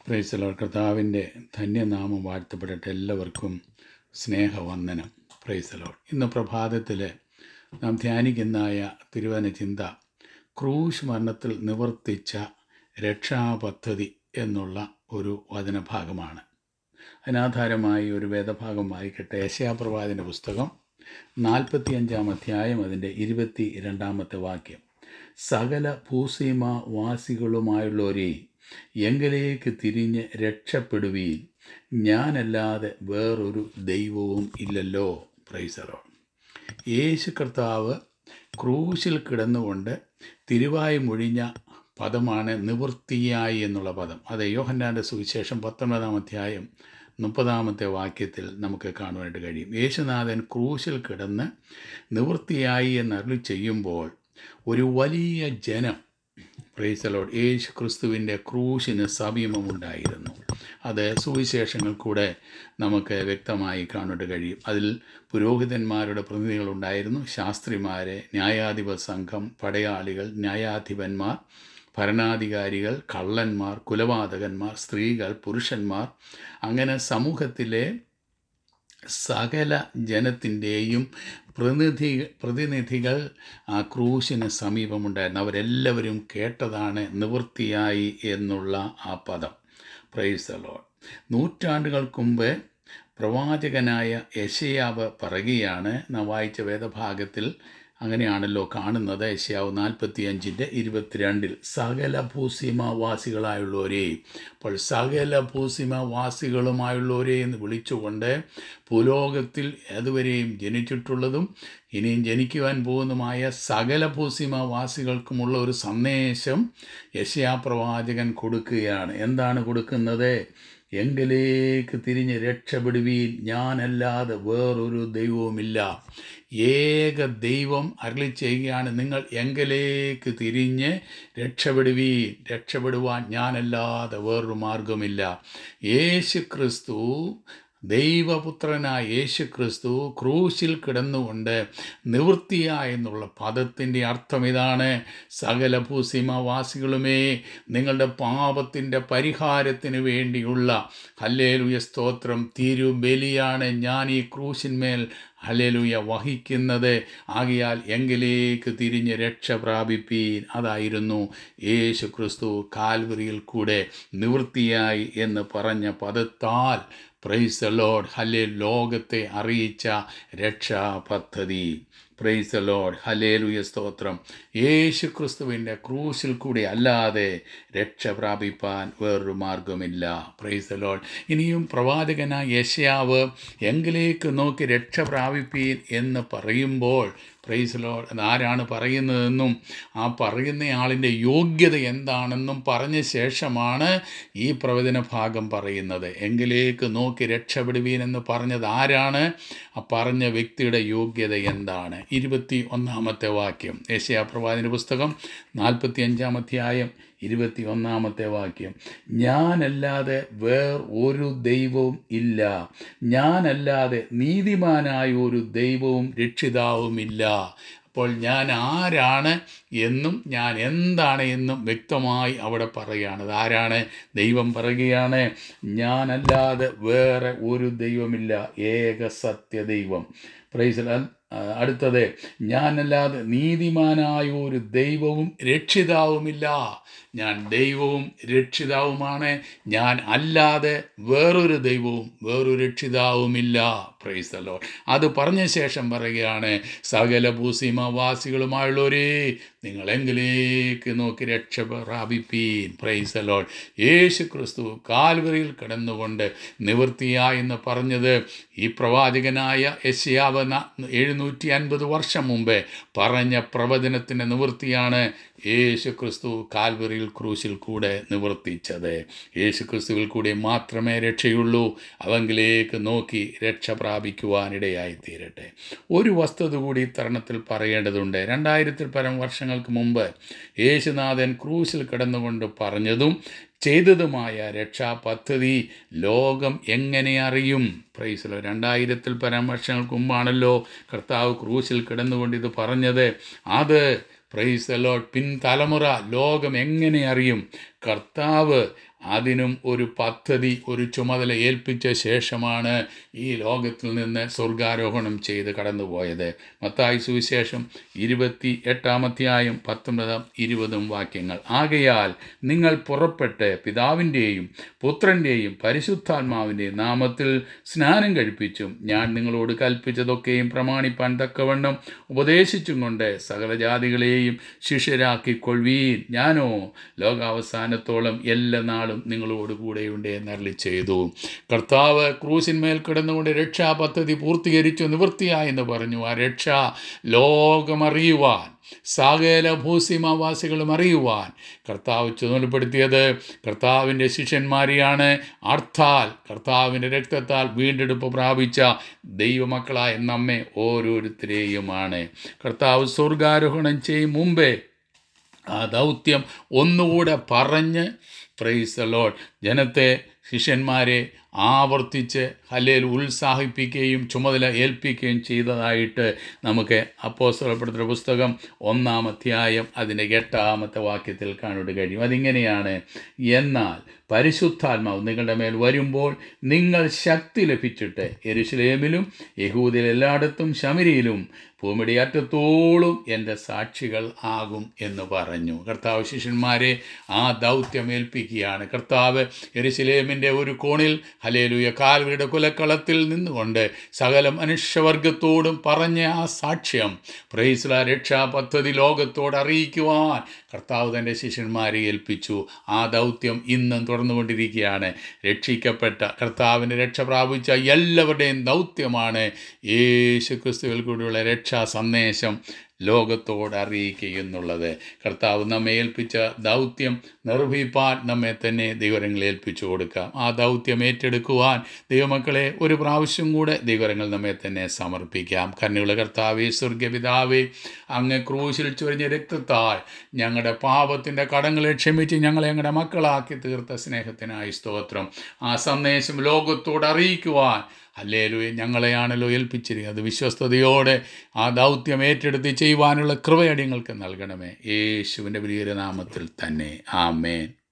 പ്രൈസലോ കർത്താവിൻ്റെ ധന്യനാമം വാഴ്ത്തപ്പെടട്ടെ എല്ലാവർക്കും സ്നേഹവന്ദനം പ്രൈസലോ ഇന്ന് പ്രഭാതത്തിൽ നാം ധ്യാനിക്കുന്നതായ തിരുവന ചിന്ത ക്രൂശ് മരണത്തിൽ നിവർത്തിച്ച രക്ഷാപദ്ധതി എന്നുള്ള ഒരു വചനഭാഗമാണ് അതിനാധാരമായി ഒരു വേദഭാഗം വായിക്കട്ടെ യശയാപ്രവാദിൻ്റെ പുസ്തകം നാൽപ്പത്തിയഞ്ചാം അധ്യായം അതിൻ്റെ ഇരുപത്തി രണ്ടാമത്തെ വാക്യം സകല ഭൂസീമ വാസികളുമായുള്ളവരെ എങ്കിലേക്ക് തിരിഞ്ഞ് രക്ഷപ്പെടുവീൻ ഞാനല്ലാതെ വേറൊരു ദൈവവും ഇല്ലല്ലോ പ്രൈസറോ യേശു കർത്താവ് ക്രൂശിൽ കിടന്നുകൊണ്ട് തിരുവായി മൊഴിഞ്ഞ പദമാണ് നിവൃത്തിയായി എന്നുള്ള പദം അത് യോഹന്നാൻ്റെ സുവിശേഷം പത്തൊൻപതാം അധ്യായം മുപ്പതാമത്തെ വാക്യത്തിൽ നമുക്ക് കാണുവാനായിട്ട് കഴിയും യേശുനാഥൻ ക്രൂശിൽ കിടന്ന് നിവൃത്തിയായി എന്നരുളി ചെയ്യുമ്പോൾ ഒരു വലിയ ജനം പ്രൈസലോഡ് യേശു ക്രിസ്തുവിൻ്റെ ക്രൂശിന് സമീപമുണ്ടായിരുന്നു അത് സുവിശേഷങ്ങൾ കൂടെ നമുക്ക് വ്യക്തമായി കാണാൻ കഴിയും അതിൽ പുരോഹിതന്മാരുടെ പ്രതിനിധികളുണ്ടായിരുന്നു ശാസ്ത്രിമാരെ ന്യായാധിപ സംഘം പടയാളികൾ ന്യായാധിപന്മാർ ഭരണാധികാരികൾ കള്ളന്മാർ കുലപാതകന്മാർ സ്ത്രീകൾ പുരുഷന്മാർ അങ്ങനെ സമൂഹത്തിലെ സകല ജനത്തിൻ്റെയും പ്രതിനിധി പ്രതിനിധികൾ ആ ക്രൂശിന് സമീപമുണ്ടായിരുന്നു അവരെല്ലാവരും കേട്ടതാണ് നിവൃത്തിയായി എന്നുള്ള ആ പദം പ്രൈസ് ലോഡ് നൂറ്റാണ്ടുകൾക്ക് മുമ്പ് പ്രവാചകനായ യശയാവ് പറയുകയാണ് നാം വായിച്ച വേദഭാഗത്തിൽ അങ്ങനെയാണല്ലോ കാണുന്നത് യശയാവ് നാൽപ്പത്തി അഞ്ചിൻ്റെ ഇരുപത്തിരണ്ടിൽ സകല ഭൂസീമവാസികളായുള്ളവരെ അപ്പോൾ സകല ഭൂസീമവാസികളുമായുള്ളവരെ എന്ന് വിളിച്ചുകൊണ്ട് ഭൂലോകത്തിൽ അതുവരെയും ജനിച്ചിട്ടുള്ളതും ഇനിയും ജനിക്കുവാൻ പോകുന്നതുമായ സകല ഭൂസീമവാസികൾക്കുമുള്ള ഒരു സന്ദേശം യശയാപ്രവാചകൻ കൊടുക്കുകയാണ് എന്താണ് കൊടുക്കുന്നത് എങ്കിലേക്ക് തിരിഞ്ഞ് രക്ഷപ്പെടുവീൻ ഞാനല്ലാതെ വേറൊരു ദൈവവുമില്ല ഏക ദൈവം അരളി ചെയ്യുകയാണ് നിങ്ങൾ എങ്കിലേക്ക് തിരിഞ്ഞ് രക്ഷപ്പെടുവീൻ രക്ഷപ്പെടുവാൻ ഞാനല്ലാതെ വേറൊരു മാർഗമില്ല യേശു ക്രിസ്തു ദൈവപുത്രനായ യേശു ക്രിസ്തു ക്രൂശിൽ കിടന്നുകൊണ്ട് നിവൃത്തിയ എന്നുള്ള പദത്തിൻ്റെ അർത്ഥം ഇതാണ് സകല ഭൂസീമവാസികളുമേ നിങ്ങളുടെ പാപത്തിൻ്റെ പരിഹാരത്തിന് വേണ്ടിയുള്ള ഹല്ലേലുയ സ്തോത്രം തിരുബലിയാണ് ഞാൻ ഈ ക്രൂശിന്മേൽ ഹലേലുയ വഹിക്കുന്നത് ആകിയാൽ എങ്കിലേക്ക് തിരിഞ്ഞ് രക്ഷ പ്രാപിപ്പീൻ അതായിരുന്നു യേശു ക്രിസ്തു കാൽവറിയിൽ കൂടെ നിവൃത്തിയായി എന്ന് പറഞ്ഞ പദത്താൽ പ്രൈസ് ലോഡ് ഹലേ ലോകത്തെ അറിയിച്ച രക്ഷാ പദ്ധതി പ്രൈസ് ലോഡ് ഹലേലുയ സ്തോത്രം യേശു ക്രിസ്തുവിൻ്റെ ക്രൂശിൽ കൂടി അല്ലാതെ രക്ഷ പ്രാപിപ്പാൻ വേറൊരു മാർഗമില്ല പ്രൈസ് ലോഡ് ഇനിയും പ്രവാചകനായ യശയാവ് എങ്കിലേക്ക് നോക്കി രക്ഷ പ്രാപിപ്പീൻ എന്ന് പറയുമ്പോൾ പ്രൈസ് ലോഡ് ആരാണ് പറയുന്നതെന്നും ആ പറയുന്നയാളിൻ്റെ യോഗ്യത എന്താണെന്നും പറഞ്ഞ ശേഷമാണ് ഈ പ്രവചന ഭാഗം പറയുന്നത് എങ്കിലേക്ക് നോക്കി രക്ഷപ്പെടുവീൻ എന്ന് പറഞ്ഞത് ആരാണ് ആ പറഞ്ഞ വ്യക്തിയുടെ യോഗ്യത എന്താണ് ഇരുപത്തി ഒന്നാമത്തെ വാക്യം ഏഷ്യാ പ്രവാചന പുസ്തകം നാൽപ്പത്തി അഞ്ചാം അധ്യായം ഇരുപത്തി ഒന്നാമത്തെ വാക്യം ഞാനല്ലാതെ വേർ ഒരു ദൈവവും ഇല്ല ഞാനല്ലാതെ നീതിമാനായ ഒരു ദൈവവും രക്ഷിതാവുമില്ല അപ്പോൾ ഞാൻ ആരാണ് എന്നും ഞാൻ എന്താണ് എന്നും വ്യക്തമായി അവിടെ പറയുകയാണ് ആരാണ് ദൈവം പറയുകയാണ് ഞാനല്ലാതെ വേറെ ഒരു ദൈവമില്ല ഏക സത്യ ദൈവം പ്രൈസ് അടുത്തത് ഞാനല്ലാതെ നീതിമാനായ ഒരു ദൈവവും രക്ഷിതാവുമില്ല ഞാൻ ദൈവവും രക്ഷിതാവുമാണ് ഞാൻ അല്ലാതെ വേറൊരു ദൈവവും വേറൊരു രക്ഷിതാവുമില്ല പ്രൈസലോ അത് പറഞ്ഞ ശേഷം പറയുകയാണ് സകല ഭൂസീമവാസികളുമായുള്ളവരേ നിങ്ങളെങ്കിലേക്ക് നോക്കി രക്ഷ പ്രാപിപ്പീൻ പ്രൈസലോൾ യേശു ക്രിസ്തു കാൽവറിയിൽ കിടന്നുകൊണ്ട് നിവൃത്തിയ എന്ന് പറഞ്ഞത് ഈ പ്രവാചകനായ യശ്യാവ് എഴുന്നൂറ്റി അൻപത് വർഷം മുമ്പേ പറഞ്ഞ പ്രവചനത്തിൻ്റെ നിവൃത്തിയാണ് യേശു ക്രിസ്തു കാൽവറിയിൽ ക്രൂശിൽ കൂടെ നിവർത്തിച്ചത് യേശു ക്രിസ്തുവിൽ കൂടെ മാത്രമേ രക്ഷയുള്ളൂ അവങ്കിലേക്ക് നോക്കി രക്ഷ പ്രാപിക്കുവാനിടയായി തീരട്ടെ ഒരു വസ്തുത കൂടി തരണത്തിൽ പറയേണ്ടതുണ്ട് രണ്ടായിരത്തിൽ പരം വർഷങ്ങൾക്ക് മുമ്പ് യേശുനാഥൻ ക്രൂശിൽ കിടന്നുകൊണ്ട് പറഞ്ഞതും ചെയ്തതുമായ രക്ഷാ പദ്ധതി ലോകം എങ്ങനെ അറിയും പ്രൈസലോ രണ്ടായിരത്തിൽ പരം വർഷങ്ങൾക്ക് മുമ്പാണല്ലോ കർത്താവ് ക്രൂശിൽ കിടന്നുകൊണ്ട് ഇത് പറഞ്ഞത് അത് പ്രൈസ് ലോഡ് പിൻതലമുറ ലോകം എങ്ങനെ അറിയും കർത്താവ് അതിനും ഒരു പദ്ധതി ഒരു ചുമതല ഏൽപ്പിച്ച ശേഷമാണ് ഈ ലോകത്തിൽ നിന്ന് സ്വർഗാരോഹണം ചെയ്ത് കടന്നുപോയത് മത്തായി സുവിശേഷം ഇരുപത്തി എട്ടാമധ്യായം പത്തൊമ്പതും ഇരുപതും വാക്യങ്ങൾ ആകയാൽ നിങ്ങൾ പുറപ്പെട്ട് പിതാവിൻ്റെയും പുത്രൻ്റെയും പരിശുദ്ധാത്മാവിൻ്റെയും നാമത്തിൽ സ്നാനം കഴിപ്പിച്ചും ഞാൻ നിങ്ങളോട് കൽപ്പിച്ചതൊക്കെയും പ്രമാണിപ്പാൻ തക്കവണ്ണം ഉപദേശിച്ചും കൊണ്ട് സകല ജാതികളെയും ശിഷ്യരാക്കിക്കൊള്ളുവീൻ ഞാനോ ലോകാവസാനത്തോളം എല്ലാ നാളും നിങ്ങളോട് കൂടെയുണ്ട് എന്നരളി ചെയ്തു കർത്താവ് ക്രൂശിന്മേൽ കിടന്നുകൊണ്ട് രക്ഷാ പദ്ധതി പൂർത്തീകരിച്ചു നിവൃത്തിയായെന്ന് പറഞ്ഞു ആ രക്ഷ ലോകമറിയുവാൻ സകല ഭൂസീമാവാസികളും അറിയുവാൻ കർത്താവ് ചുമതലപ്പെടുത്തിയത് കർത്താവിൻ്റെ ശിഷ്യന്മാരെയാണ് അർത്ഥാൽ കർത്താവിൻ്റെ രക്തത്താൽ വീണ്ടെടുപ്പ് പ്രാപിച്ച ദൈവമക്കളായ നമ്മെ ഓരോരുത്തരെയുമാണ് കർത്താവ് സ്വർഗാരോഹണം ചെയ്യും മുമ്പേ ആ ദൗത്യം ഒന്നുകൂടെ പറഞ്ഞ് പ്രൈസ് ലോഡ് ജനത്തെ ശിഷ്യന്മാരെ ആവർത്തിച്ച് ഹല്ലേൽ ഉത്സാഹിപ്പിക്കുകയും ചുമതല ഏൽപ്പിക്കുകയും ചെയ്തതായിട്ട് നമുക്ക് അപ്പോസ്തലപ്പെടുത്തുന്ന പുസ്തകം ഒന്നാം അധ്യായം അതിൻ്റെ എട്ടാമത്തെ വാക്യത്തിൽ കാണുവാൻ കഴിയും അതിങ്ങനെയാണ് എന്നാൽ പരിശുദ്ധാത്മാവ് നിങ്ങളുടെ മേൽ വരുമ്പോൾ നിങ്ങൾ ശക്തി ലഭിച്ചിട്ട് എരുശലേമിലും യഹൂദിൽ എല്ലായിടത്തും ശമരിയിലും ഭൂമിയുടെ അറ്റത്തോളം എൻ്റെ സാക്ഷികൾ ആകും എന്ന് പറഞ്ഞു കർത്താവ് ശിഷ്യന്മാരെ ആ ദൗത്യം ഏൽപ്പിക്കുകയാണ് കർത്താവ് എരുശലേമിൻ്റെ ഒരു കോണിൽ ഹലേലുയ കാൽവരുടെ കുലക്കളത്തിൽ നിന്നുകൊണ്ട് സകല മനുഷ്യവർഗത്തോടും പറഞ്ഞ ആ സാക്ഷ്യം പ്രൈസ്ല രക്ഷാ പദ്ധതി ലോകത്തോട് അറിയിക്കുവാൻ കർത്താവ് തൻ്റെ ശിഷ്യന്മാരെ ഏൽപ്പിച്ചു ആ ദൗത്യം ഇന്നും തുടർന്നുകൊണ്ടിരിക്കുകയാണ് രക്ഷിക്കപ്പെട്ട കർത്താവിൻ്റെ രക്ഷ പ്രാപിച്ച എല്ലാവരുടെയും ദൗത്യമാണ് യേശു ക്രിസ്തുവിൽ കൂടിയുള്ള രക്ഷാ സന്ദേശം ലോകത്തോട് അറിയിക്കുക എന്നുള്ളത് കർത്താവ് നമ്മെ ഏൽപ്പിച്ച ദൗത്യം നിർവഹിപ്പാൻ നമ്മെ തന്നെ ദൈവരങ്ങൾ ഏൽപ്പിച്ചു കൊടുക്കാം ആ ദൗത്യം ഏറ്റെടുക്കുവാൻ ദൈവമക്കളെ ഒരു പ്രാവശ്യം കൂടെ ദൈവരങ്ങൾ നമ്മെ തന്നെ സമർപ്പിക്കാം കണ്ണുകളെ കർത്താവേ സ്വർഗപിതാവേ അങ്ങ് ക്രൂശിൽ ചൊരിഞ്ഞ രക്തത്താൽ ഞങ്ങളുടെ പാപത്തിൻ്റെ കടങ്ങളെ ക്ഷമിച്ച് ഞങ്ങളെ ഞങ്ങളുടെ മക്കളാക്കി തീർത്ത സ്നേഹത്തിനായി സ്തോത്രം ആ സന്ദേശം ലോകത്തോട് അറിയിക്കുവാൻ അല്ലേലു ഞങ്ങളെയാണല്ലോ ഏൽപ്പിച്ചിരിക്കുന്നത് അത് വിശ്വസ്തയോടെ ആ ദൗത്യം ഏറ്റെടുത്ത് ചെയ്യുവാനുള്ള കൃപയടിങ്ങൾക്ക് നൽകണമേ യേശുവിൻ്റെ വലിയൊരു നാമത്തിൽ തന്നെ ആമേൻ